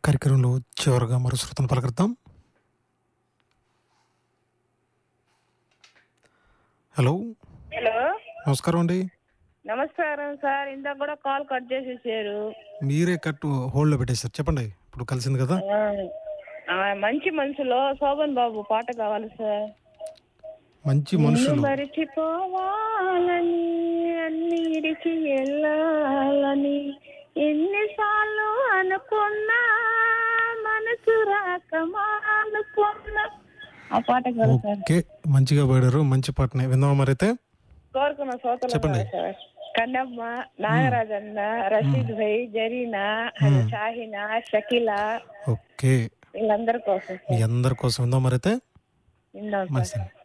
కార్యక్రమంలో చివరగా మరో శ్రోతను పలకరిద్దాం హలో హలో నమస్కారం అండి నమస్కారం సార్ ఇందాక కూడా కాల్ కట్ చేసేసారు మీరే కట్ హోల్డ్లో పెట్టేశారు చెప్పండి ఇప్పుడు కలిసింది కదా ఆ, ఆ, మంచి మనసులో శోభన్ బాబు పాట కావాలి సార్ మంచి నిన్ను మనుషులు మరిచిపోవాలని అన్నిటికి వెళ్ళాలని ఎన్నిసార్లు అనుకున్నా మనసు రాక అనుకున్నా ఆ పాట కావాలి సార్ ఓకే మంచిగా పాడారు మంచి పాటనే విందామా మరైతే కోరుకున్న శ్రోతలు చెప్పండి. ఉన్నారు సార్ కన్నమ్మ నాగరాజన్న రషీద్ భాయ్ జరీనా షాహినా షకీలా ఓకే వీళ్ళందరి కోసం మీ అందరి కోసం విందాం మరైతే విందాం సార్ మంచిది